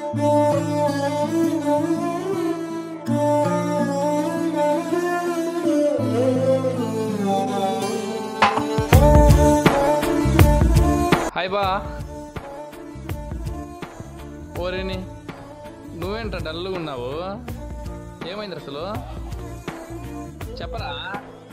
hi బా ఓరేని నువ్వేంట్రా డల్గా ఉన్నావు ఏమైంది అసలు చెప్పరా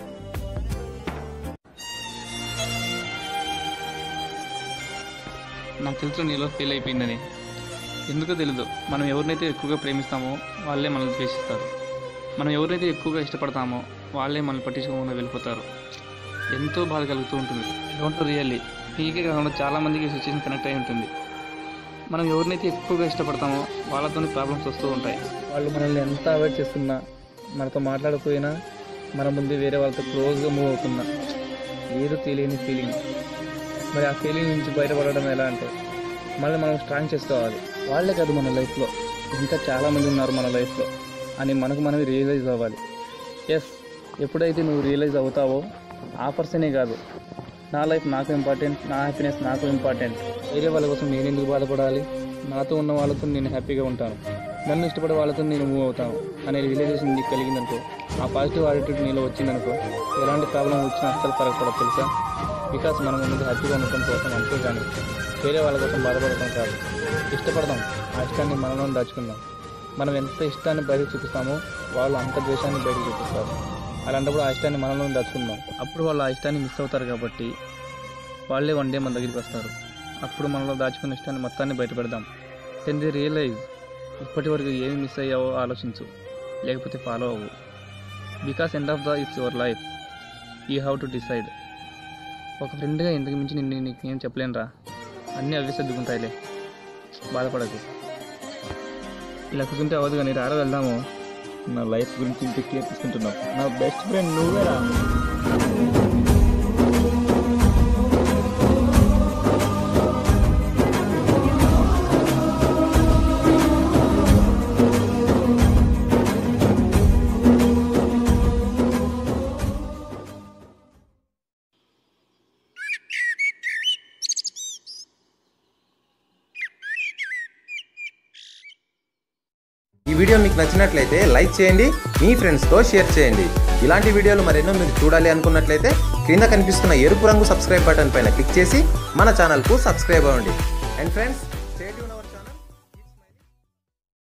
నాకు తెలుసు నీలో ఫెయిల్ అయిపోయిందని ఎందుకో తెలీదు మనం ఎవరినైతే ఎక్కువగా ప్రేమిస్తామో వాళ్ళే మనల్ని ద్వేషిస్తారు మనం ఎవరినైతే ఎక్కువగా ఇష్టపడతామో వాళ్ళే మనల్ని పట్టించుకోకుండా వెళ్ళిపోతారు ఎంతో బాధ కలుగుతూ ఉంటుంది డోంట్ రియల్లీ నీకే కాకుండా చాలామందికి ఈ సిచ్యువేషన్ కనెక్ట్ అయి ఉంటుంది మనం ఎవరినైతే ఎక్కువగా ఇష్టపడతామో వాళ్ళతోనే ప్రాబ్లమ్స్ వస్తూ ఉంటాయి వాళ్ళు మనల్ని ఎంత అవాయిడ్ చేస్తున్నా మనతో మాట్లాడకపోయినా మన ముందే వేరే వాళ్ళతో క్లోజ్గా మూవ్ అవుతున్నా ఏదో తెలియని ఫీలింగ్ మరి ఆ ఫీలింగ్ నుంచి బయటపడడం ఎలా అంటే మళ్ళీ మనం స్ట్రాంగ్ చేసుకోవాలి వాళ్ళే కాదు మన లైఫ్లో ఇంకా చాలామంది ఉన్నారు మన లైఫ్లో అని మనకు మనమే రియలైజ్ అవ్వాలి ఎస్ ఎప్పుడైతే నువ్వు రియలైజ్ అవుతావో ఆ పర్సనే కాదు నా లైఫ్ నాకు ఇంపార్టెంట్ నా హ్యాపీనెస్ నాకు ఇంపార్టెంట్ వేరే వాళ్ళ కోసం నేను ఎందుకు బాధపడాలి నాతో ఉన్న వాళ్ళతో నేను హ్యాపీగా ఉంటాను నన్ను ఇష్టపడే వాళ్ళతో నేను మూవ్ అవుతాను అనే రియలైజేషన్ నీకు కలిగిందనుకో ఆ పాజిటివ్ యాటిట్యూడ్ నీలో వచ్చిందనుకో ఎలాంటి ప్రాబ్లం వచ్చినా అస్సలు పడదు తెలుసా బికాస్ మనం ఉన్నది హ్యాపీగా ఉండటం కోసం అంతే కానీ వేరే వాళ్ళ కోసం బాధపడటం కాదు ఇష్టపడదాం ఆ ఇష్టాన్ని మనలో దాచుకుందాం మనం ఎంత ఇష్టాన్ని బయటకు చూపిస్తామో వాళ్ళు అంత ద్వేషాన్ని బయటకు చూపిస్తారు అలాంటప్పుడు ఆ ఇష్టాన్ని మనలో దాచుకుందాం అప్పుడు వాళ్ళు ఆ ఇష్టాన్ని మిస్ అవుతారు కాబట్టి వాళ్ళే వన్ డే మన దగ్గరికి వస్తారు అప్పుడు మనలో దాచుకున్న ఇష్టాన్ని మొత్తాన్ని బయటపెడదాం దెన్ దే రియలైజ్ ఇప్పటి వరకు ఏమి మిస్ అయ్యావో ఆలోచించు లేకపోతే ఫాలో అవ్వు because end of the it's your life you have to decide ఒక ఫ్రెండ్గా ఇంతకు మించి నిన్ను నీకు ఏం చెప్పలేనురా అన్నీ అవే సర్దుకుంటాయిలే బాధపడకు ఇలా కూర్చుంటే అవ్వదు కానీ రారా వెళ్దాము నా లైఫ్ గురించి ఇంత కేర్ తీసుకుంటున్నావు నా బెస్ట్ ఫ్రెండ్ నువ్వేరా ఈ వీడియో మీకు నచ్చినట్లయితే లైక్ చేయండి మీ ఫ్రెండ్స్తో షేర్ చేయండి ఇలాంటి వీడియోలు మరెన్నో మీరు చూడాలి అనుకున్నట్లయితే క్రింద కనిపిస్తున్న ఎరుపు రంగు సబ్స్క్రైబ్ బటన్ పైన క్లిక్ చేసి మన ఛానల్కు సబ్స్క్రైబ్ అవ్వండి అండ్ ఫ్రెండ్స్